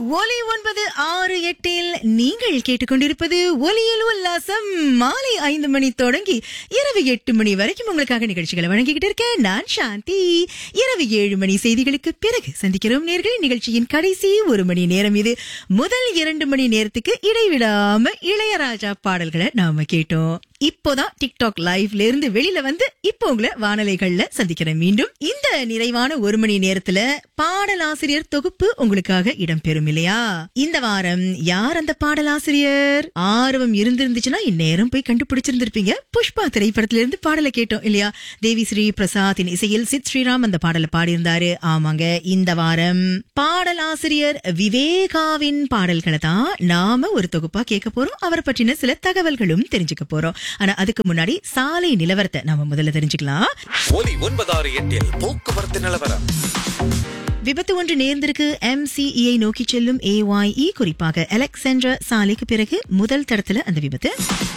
ஒலி ஒன்பது ஆறு எட்டில் நீங்கள் கேட்டுக்கொண்டிருப்பது ஒலியில் உல்லாசம் மாலை ஐந்து மணி தொடங்கி இரவு எட்டு மணி வரைக்கும் உங்களுக்காக நிகழ்ச்சிகளை வழங்கிக்கிட்டு இருக்கேன் நான் சாந்தி இரவு ஏழு மணி செய்திகளுக்கு பிறகு சந்திக்கிறோம் நேர்கள் நிகழ்ச்சியின் கடைசி ஒரு மணி நேரம் இது முதல் இரண்டு மணி நேரத்துக்கு இடைவிடாம இளையராஜா பாடல்களை நாம கேட்டோம் இப்போதான் டிக்டாக் லைவ்ல இருந்து வெளியில வந்து இப்போ உங்களை வானலைகள்ல சந்திக்கிறேன் மீண்டும் இந்த நிறைவான ஒரு மணி நேரத்துல பாடலாசிரியர் தொகுப்பு உங்களுக்காக இடம்பெறும் இல்லையா இந்த வாரம் யார் அந்த பாடலாசிரியர் ஆர்வம் இருந்திருந்துச்சுன்னா இந்நேரம் போய் கண்டுபிடிச்சிருந்திருப்பீங்க புஷ்பா திரைப்படத்துல இருந்து பாடலை கேட்டோம் இல்லையா தேவி ஸ்ரீ பிரசாத்தின் இசையில் சித் ஸ்ரீராம் அந்த பாடலை பாடியிருந்தாரு ஆமாங்க இந்த வாரம் பாடலாசிரியர் விவேகாவின் பாடல்களை தான் நாம ஒரு தொகுப்பா கேட்க போறோம் அவரை பற்றின சில தகவல்களும் தெரிஞ்சுக்க போறோம் ஆனா அதுக்கு முன்னாடி சாலை நிலவரத்தை நாம முதல்ல தெரிஞ்சுக்கலாம் ஒலி ஒன்பதாறு எட்டில் போக்குவரத்து நிலவரம் விபத்து ஒன்று நேர்ந்திருக்கு எம்சிஇஐ நோக்கி செல்லும் ஏஒய்இ குறிப்பாக அலெக்சாண்ட்ரா சாலைக்கு பிறகு முதல் தடத்துல அந்த விபத்து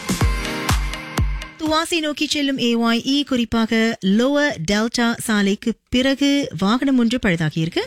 துவாசி நோக்கி செல்லும் ஏஒய்இ குறிப்பாக லோவர் டெல்டா சாலைக்கு பிறகு வாகனம் ஒன்று பழுதாகியிருக்கு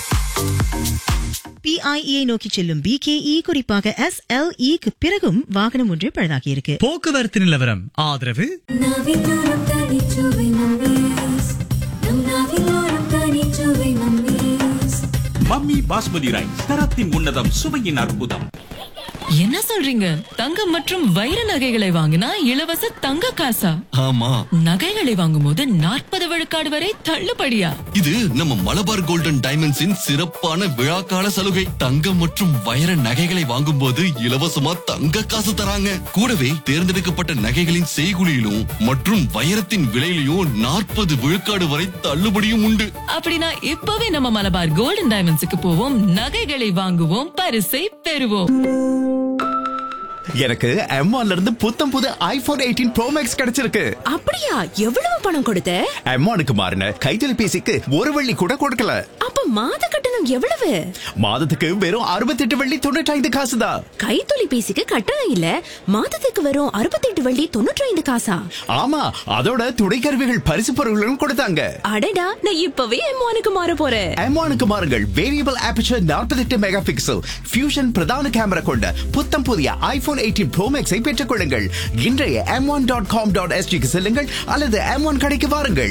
பிஐஇஐ நோக்கி செல்லும் பிகேஇ குறிப்பாக எஸ்எல்இக்கு பிறகும் வாகனம் ஒன்று பழுதாகியிருக்கு போக்குவரத்து நிலவரம் ஆதரவு நாவிலோரம் தனிச்சுவை மம்மீஸ் நம் நாவிலோரம் தனிச்சுவை மம்மீஸ் மம்மி பாஸ்மதி ரைஸ் தரத்தின் உன்னதம் சுவையின் அற்புதம் என்ன சொல்றீங்க தங்கம் மற்றும் வைர நகைகளை வாங்கினா இலவச தங்க காசா ஆமா நகைகளை வாங்கும்போது நாற்பது விழுக்காடு வரை தள்ளுபடியா இது நம்ம மலபார் கோல்டன் டைமண்ட்ஸின் சிறப்பான விழாக்கால சலுகை தங்கம் மற்றும் வைர நகைகளை வாங்கும்போது இலவசமா தங்க காசு தராங்க கூடவே தேர்ந்தெடுக்கப்பட்ட நகைகளின் செய்குலியிலும் மற்றும் வைரத்தின் விலையிலும் நாற்பது விழுக்காடு வரை தள்ளுபடியும் உண்டு அப்படின்னா இப்பவே நம்ம மலபார் கோல்டன் டைமண்ட்ஸுக்கு போவோம் நகைகளை வாங்குவோம் பரிசை பெறுவோம் எனக்கு M1 ல இருந்து புத்தம் புது ஐபோன் எயிட்டீன் ப்ரோ மேக்ஸ் கிடைச்சிருக்கு அப்படியா எவ்வளவு பணம் கொடுத்த M1க்கு மாறின கைத்தொலைபேசிக்கு ஒரு வெள்ளி கூட கொடுக்கல அப்ப மாத கட்டணம் எவ்வளவு மாதத்துக்கு வெறும் அறுபத்தெட்டு வெள்ளி தொண்ணூற்றி ஐந்து காசு தான் கைத்தொலைபேசிக்கு கட்டணம் இல்ல மாதத்துக்கு வரும் அறுபத்தெட்டு வள்ளி தொண்ணூற்றி ஐந்து காசா ஆமா அதோட துணைக்கருவிகள் பரிசு பொருட்களும் கொடுத்தாங்க அடடா நான் இப்பவே எம்மானுக்கு மாற போறேன் M1க்கு மாறுங்கள் variable aperture 48 megapixel fusion பிரதான கேமரா கொண்ட புத்தம் புதிய ஐபோன் எயிட்டீன் ப்ரோ மேக்ஸை பெற்றுக் கொள்ளுங்கள் இன்றைய M one dot com dot எஸ்டிக்கு செல்லுங்கள் அல்லது எம் ஒன் கடைக்கு வாருங்கள்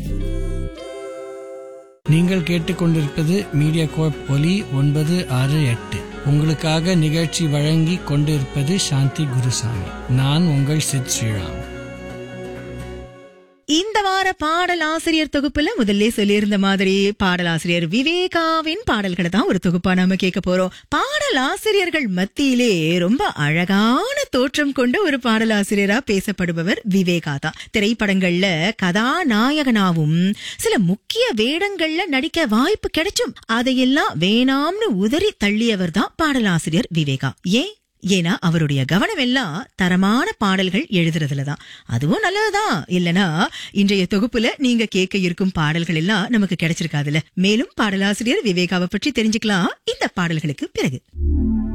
நீங்கள் கேட்டுக்கொண்டிருப்பது மீடியா கோப் ஒலி ஒன்பது ஆறு எட்டு உங்களுக்காக நிகழ்ச்சி வழங்கி கொண்டிருப்பது சாந்தி குருசாமி நான் உங்கள் சித் ஸ்ரீராம் இந்த வார பாடலாசிரியர் தொகுப்புல முதல்ல சொல்லியிருந்த மாதிரி பாடலாசிரியர் விவேகாவின் பாடல்களை தான் ஒரு தொகுப்பா நாம கேட்க போறோம் பாடலாசிரியர்கள் மத்தியிலே ரொம்ப அழகான தோற்றம் கொண்ட ஒரு பாடலாசிரியரா பேசப்படுபவர் விவேகா தான் திரைப்படங்கள்ல கதாநாயகனாவும் சில முக்கிய வேடங்கள்ல நடிக்க வாய்ப்பு கிடைச்சும் அதையெல்லாம் வேணாம்னு உதறி தள்ளியவர் தான் பாடலாசிரியர் விவேகா ஏன் ஏன்னா அவருடைய கவனம் எல்லாம் தரமான பாடல்கள் எழுதுறதுல தான் அதுவும் நல்லதுதான் இல்லனா இன்றைய தொகுப்புல நீங்க கேட்க இருக்கும் பாடல்கள் எல்லாம் நமக்கு கிடைச்சிருக்காதுல மேலும் பாடலாசிரியர் விவேகாவை பற்றி தெரிஞ்சுக்கலாம் இந்த பாடல்களுக்கு பிறகு